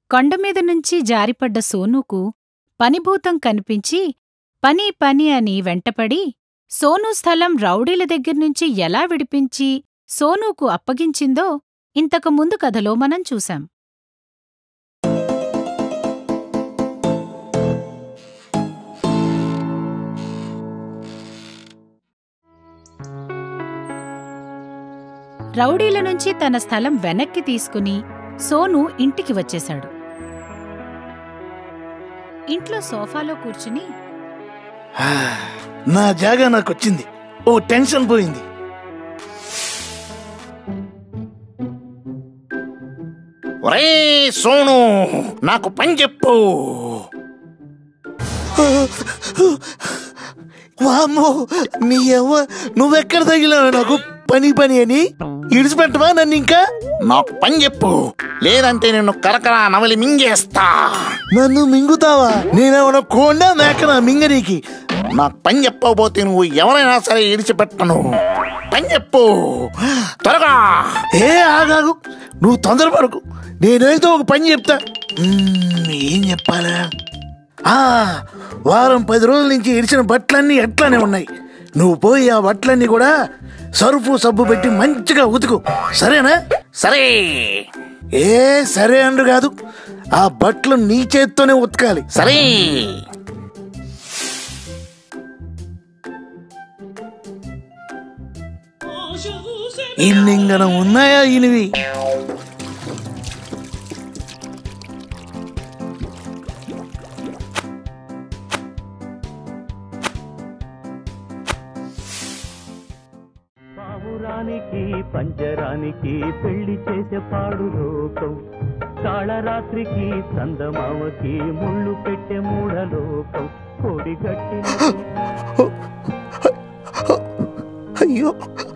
కొండమీద నుంచి జారిపడ్డ సోనూకు పనిభూతం కనిపించి పని పని అని వెంటపడి సోనూ స్థలం రౌడీల దగ్గర్నుంచి ఎలా విడిపించి సోనూకు అప్పగించిందో ఇంతకు ముందు కథలో మనం చూశాం రౌడీల నుంచి తన స్థలం వెనక్కి తీసుకుని సోను ఇంటికి వచ్చేశాడు ఇంట్లో సోఫాలో కూర్చుని ఆ, నా జాగా నాకొచ్చింది ఓ టెన్షన్ పోయింది ఒరే సోను నాకు పని చెప్పు వామ్మో నీ అవ్వ నువ్వెక్కడ తగిలావు నాకు పని పని అని ఇడిచిపెట్టవా నన్ను ఇంకా నాకు పని చెప్పు లేదంటే నిన్ను కరకరా నవలి మింగేస్తా నన్ను మింగుతావా నేనేమన్నా కోండా మేకనా మింగనీకి నాకు పని చెప్పకపోతే నువ్వు ఎవరైనా సరే ఇడిచిపెట్టను పని చెప్పు త్వరగా ఏ ఆగాగు నువ్వు తొందరపడకు నేనైతే ఒక పని చెప్తా మ్మ్, ఏం చెప్పాలా ఆ వారం పది రోజుల నుంచి ఇడిచిన బట్టలన్నీ ఎట్లానే ఉన్నాయి నువ్వు పోయి ఆ బట్టలన్నీ కూడా సరుపు సబ్బు పెట్టి మంచిగా ఉతుకు సరేనా సరే ఏ సరే అండు కాదు ఆ బట్టలు నీ చేత్తోనే ఉతకాలి సరే ఇన్నింగనం ఉన్నాయా ఇనివి పావురానికి పంజరానికి పెళ్లి చేసే పాడు లోకం కాళరాత్రికి చందమామకి ముళ్ళు పెట్టే మూఢలోకం కోడి గట్టిన అయ్యో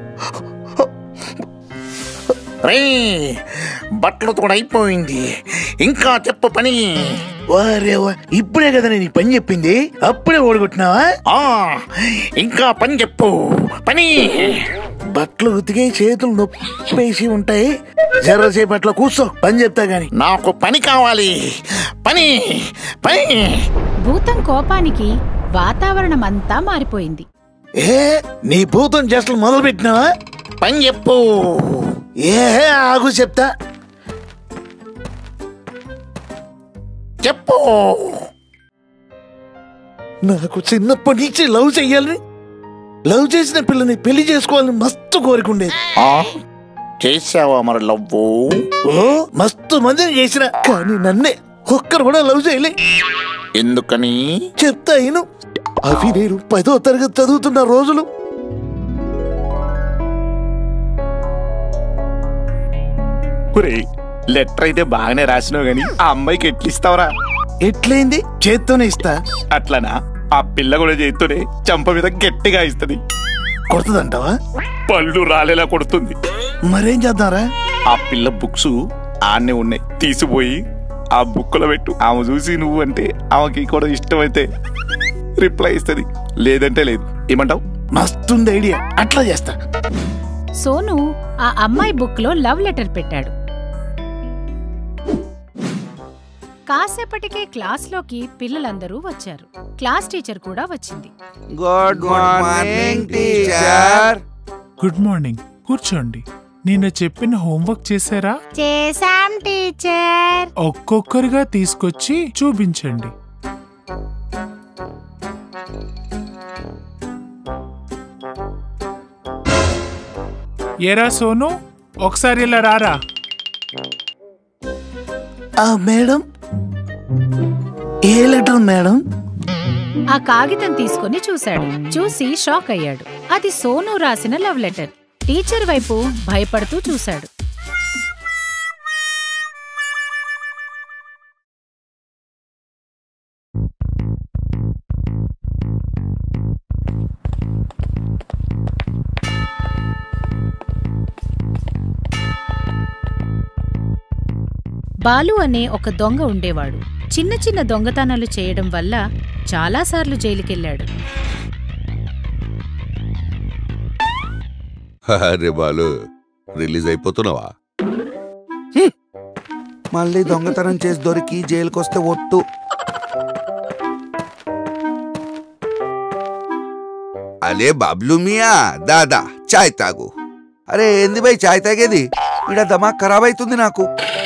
రే బట్టలు కూడా అయిపోయింది ఇంకా చెప్పు పని వారేవా ఇప్పుడే కదా నేను ఈ పని చెప్పింది అప్పుడే ఓడగొట్టినావా ఆ ఇంకా పని చెప్పు పని బట్టలు ఉతికే చేతులు నొప్పేసి ఉంటాయి జర్రసేపు అట్లా కూర్చో పని చెప్తా గాని నాకు పని కావాలి పని పని భూతం కోపానికి వాతావరణమంతా మారిపోయింది ఏ నీ భూతం చేష్టలు మొదలు పెట్టినావా పని చెప్పు ఏ ఆగు చెప్తా చెప్పు నాకు చిన్నప్పటి నుంచి లవ్ చెయ్యాలని లవ్ చేసిన పిల్లని పెళ్లి చేసుకోవాలని మస్తు కోరికుండేది ఆ చేసావా మరి లవ్వు ఓ మస్తు మందిని చేసిన కానీ నన్నే ఒక్కరు కూడా లవ్ చేయలే ఎందుకని చెప్తా ఇను అవి నేను పదో తరగతి చదువుతున్న రోజులు ఒరే లెటర్ అయితే బాగానే రాసినావు గాని ఆ అమ్మాయికి ఎట్లిస్తావరా ఎట్లయింది చేత్తోనే ఇస్తా అట్లనా ఆ పిల్ల కూడా చేస్తూనే చంప మీద గట్టిగా ఇస్తది కొడుతుందంటావా పళ్ళు రాలేలా కొడుతుంది మరేం చేద్దాంరా ఆ పిల్ల బుక్స్ ఆన్నే ఉన్నాయి తీసిపోయి ఆ బుక్కులో పెట్టు ఆమె చూసి నువ్వు అంటే ఆమెకి కూడా ఇష్టమైతే రిప్లై ఇస్తది లేదంటే లేదు ఏమంటావు మస్తుంది ఐడియా అట్లా చేస్తా సోను ఆ అమ్మాయి బుక్లో లవ్ లెటర్ పెట్టాడు కాసేపటికే క్లాస్లోకి పిల్లలందరూ వచ్చారు క్లాస్ టీచర్ కూడా వచ్చింది good morning teacher good morning కూర్చోండి నిన్న చెప్పిన హోంవర్క్ చేశారా చేశాం టీచర్ ఒక్కొక్కరిగా తీసుకొచ్చి చూపించండి ఏరా సోను ఒకసారి ఇలా రారా ఆ మేడం ఏ లెటర్ మేడం ఆ కాగితం తీసుకుని చూశాడు చూసి షాక్ అయ్యాడు అది సోను రాసిన లవ్ లెటర్ టీచర్ వైపు భయపడుతూ చూశాడు బాలు అనే ఒక దొంగ ఉండేవాడు చిన్న చిన్న దొంగతనాలు చేయడం వల్ల చాలాసార్లు జైలుకెళ్ళాడు అరే బాలు రిలీజ్ అయిపోతున్నావా మళ్ళీ దొంగతనం చేసి దొరికి జైలుకొస్తే ఒట్టు అలే బాబ్లు మియా దాదా చాయ్ తాగు అరే ఏంది బై చాయ్ తాగేది ఈడ దమాక్ ఖరాబ్ అవుతుంది నాకు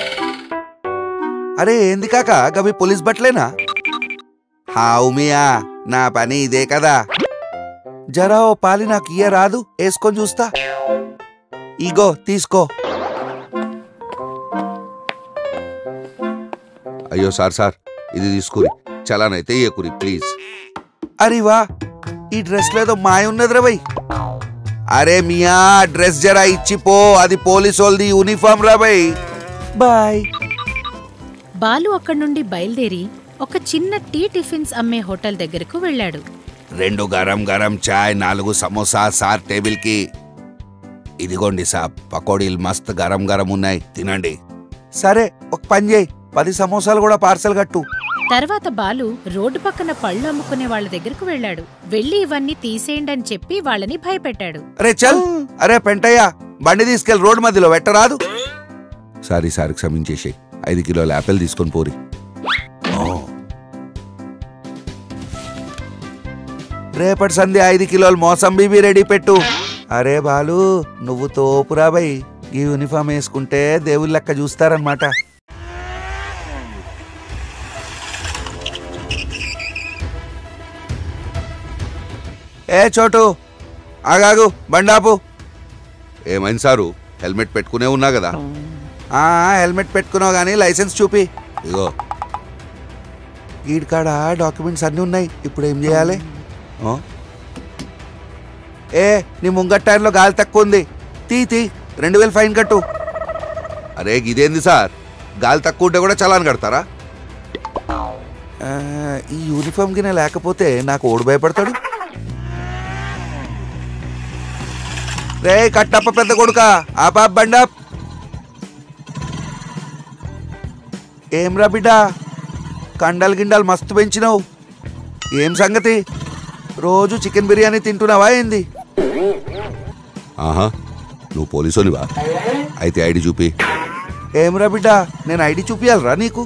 అరే ఏంది కాక గవి పోలీస్ బట్టలేనా హావు మియా నా పని ఇదే కదా జరా ఓ పాలి నాకు ఇయ్య రాదు వేసుకొని చూస్తా ఇగో తీసుకో అయ్యో సార్ సార్ ఇది తీసుకురి చలానైతే ఇయ్యకురి ప్లీజ్ అరే వా ఈ డ్రెస్ లేదో మాయ ఉన్నదిరా బై అరే మియా డ్రెస్ జరా ఇచ్చిపో అది పోలీస్ వాళ్ళది యూనిఫామ్ రా బై బాయ్ బాలు అక్కడి నుండి బయలుదేరి ఒక చిన్న టీ టిఫిన్స్ అమ్మే హోటల్ దగ్గరకు వెళ్ళాడు రెండు గరం గరం చాయ్ నాలుగు సమోసా సార్ టేబుల్ కి ఇదిగోండి సాబ్ పకోడీలు మస్త్ గరం గరం ఉన్నాయి తినండి సరే ఒక పని చేయి పది సమోసాలు కూడా పార్సల్ కట్టు తర్వాత బాలు రోడ్డు పక్కన పళ్ళు అమ్ముకునే వాళ్ళ దగ్గరకు వెళ్ళాడు వెళ్లి ఇవన్నీ తీసేయండి అని చెప్పి వాళ్ళని భయపెట్టాడు అరే చల్ అరే పెంటయ్య బండి తీసుకెళ్ళి రోడ్డు మధ్యలో పెట్టరాదు సారీ సారీ క్షమించేసి ఐదు కిలోల యాపిల్ తీసుకొని పోరి ఓ. రేపటి సంధి ఐదు కిలోలు మోసం బీబీ రెడీ పెట్టు అరే బాలు నువ్వు తోపురా బై ఈ యూనిఫామ్ వేసుకుంటే దేవుళ్ళ లెక్క చూస్తారనమాట ఏ చోటు ఆగాగు బండాపు ఏమైంది సారు హెల్మెట్ పెట్టుకునే ఉన్నా కదా ఆ హెల్మెట్ పెట్టుకున్నావు కానీ లైసెన్స్ చూపి ఇగో ఈడికాడ డాక్యుమెంట్స్ అన్నీ ఉన్నాయి ఇప్పుడు ఏం చేయాలి ఆ? ఏ నీ ముంగట్ టైర్లో గాలి తక్కువ ఉంది తీ తీ రెండు వేలు ఫైన్ కట్టు అరే ఇదేంది సార్ గాలి తక్కువ ఉంటే కూడా చలాన్ కడతారా ఆ, ఈ యూనిఫామ్ గిన లేకపోతే నాకు ఓడి భయపడతాడు రే కట్టప్ప పెద్ద కొడుక ఆపా బండప్ ఏమ్రా బిడ్డ కండలు గిండలు మస్తు పెంచినావు ఏం సంగతి రోజు చికెన్ బిర్యానీ తింటున్నావా ఏంది ఆహా నువ్వు పోలీసునివా అయితే ఐడి చూపి ఏమ్రా బిడ్డ నేను ఐడి చూపియాలరా నీకు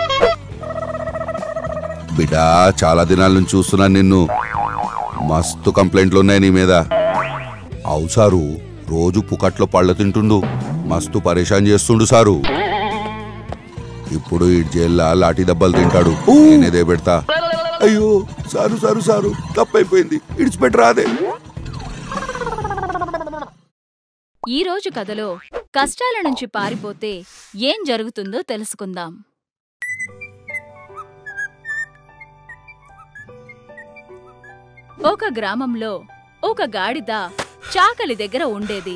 బిడ్డ చాలా దినాల నుంచి చూస్తున్నాను నిన్ను మస్తు కంప్లైంట్లు ఉన్నాయి నీ మీద అవు సారు రోజు పుకట్లో పళ్ళ తింటుండు మస్తు పరేషాన్ చేస్తుండు సారు ఇప్పుడు ఈ జైల్లో లాఠీ దెబ్బలు తింటాడు నేనేదే పెడతా అయ్యో సారు సారు సారు తప్పైపోయింది ఇడిచిపెట్టరాదే ఈ రోజు కథలో కష్టాల నుంచి పారిపోతే ఏం జరుగుతుందో తెలుసుకుందాం ఒక గ్రామంలో ఒక గాడిద చాకలి దగ్గర ఉండేది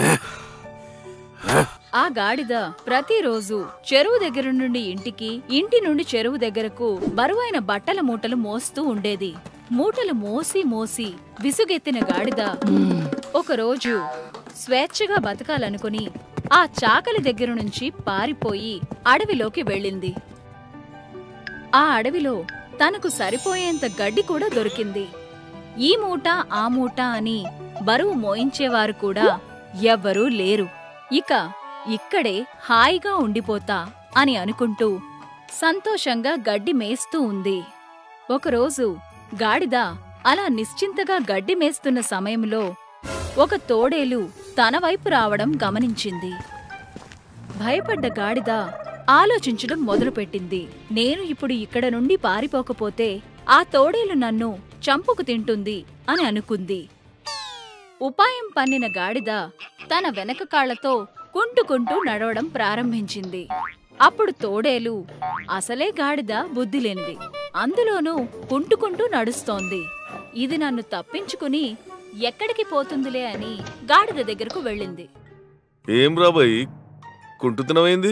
ఆ గాడిద ప్రతిరోజు చెరువు దగ్గర నుండి ఇంటికి ఇంటి నుండి చెరువు దగ్గరకు బరువైన బట్టల మూటలు మోస్తూ ఉండేది మూటలు మోసి మోసి విసుగెత్తిన గాడిద ఒకరోజు స్వేచ్ఛగా బతకాలనుకుని ఆ చాకలి దగ్గర నుంచి పారిపోయి అడవిలోకి వెళ్ళింది ఆ అడవిలో తనకు సరిపోయేంత గడ్డి కూడా దొరికింది ఈ మూట ఆ మూట అని బరువు మోయించేవారు కూడా ఎవ్వరూ లేరు ఇక ఇక్కడే హాయిగా ఉండిపోతా అని అనుకుంటూ సంతోషంగా గడ్డి మేస్తూ ఉంది ఒకరోజు గాడిద అలా నిశ్చింతగా గడ్డి మేస్తున్న సమయంలో ఒక తోడేలు తన వైపు రావడం గమనించింది భయపడ్డ గాడిద ఆలోచించడం మొదలుపెట్టింది నేను ఇప్పుడు ఇక్కడ నుండి పారిపోకపోతే ఆ తోడేలు నన్ను చంపుకు తింటుంది అని అనుకుంది ఉపాయం పన్నిన గాడిద తన వెనక కాళ్లతో కుంటుకుంటూ నడవడం ప్రారంభించింది అప్పుడు తోడేలు అసలే గాడిద బుద్ధిలేనిది అందులోనూ కుంటుకుంటూ నడుస్తోంది ఇది నన్ను తప్పించుకుని ఎక్కడికి పోతుందిలే అని గాడిద దగ్గరకు వెళ్ళింది ఏం రాబాయ్ కుంటుతున్నావేంది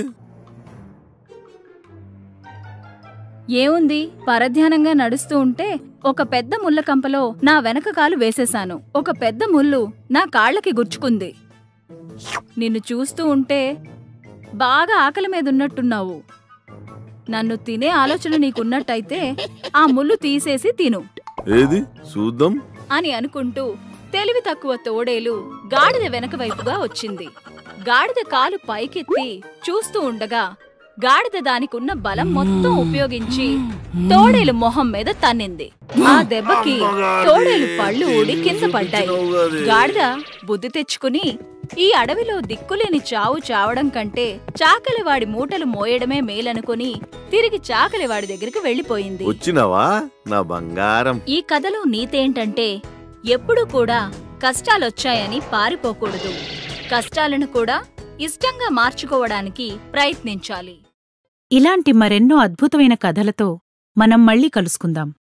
ఏముంది పరధ్యానంగా నడుస్తూ ఉంటే ఒక పెద్ద ముళ్ళ కంపలో నా వెనక కాలు వేసేశాను ఒక పెద్ద ముళ్ళు నా కాళ్ళకి గుచ్చుకుంది నిన్ను చూస్తూ ఉంటే బాగా ఆకలి మీద ఉన్నట్టున్నావు నన్ను తినే ఆలోచన నీకున్నట్టయితే ఆ ముళ్ళు తీసేసి తిను ఏది చూద్దాం అని అనుకుంటూ తెలివి తక్కువ తోడేలు గాడిద వెనక వైపుగా వచ్చింది గాడిద కాలు పైకెత్తి చూస్తూ ఉండగా గాడిద దానికున్న బలం మొత్తం ఉపయోగించి తోడేలు మొహం మీద తన్నింది ఆ దెబ్బకి తోడేలు పళ్ళు ఊడి కింద పడ్డాయి గాడిద బుద్ధి తెచ్చుకుని ఈ అడవిలో దిక్కులేని చావు చావడం కంటే చాకలివాడి మూటలు మోయడమే మేలనుకుని తిరిగి చాకలివాడి దగ్గరికి వెళ్లిపోయింది వచ్చినావా నా బంగారం ఈ కథలో నీతేంటంటే ఎప్పుడూ కూడా కష్టాలొచ్చాయని పారిపోకూడదు కష్టాలను కూడా ఇష్టంగా మార్చుకోవడానికి ప్రయత్నించాలి ఇలాంటి మరెన్నో అద్భుతమైన కథలతో మనం మళ్ళీ కలుసుకుందాం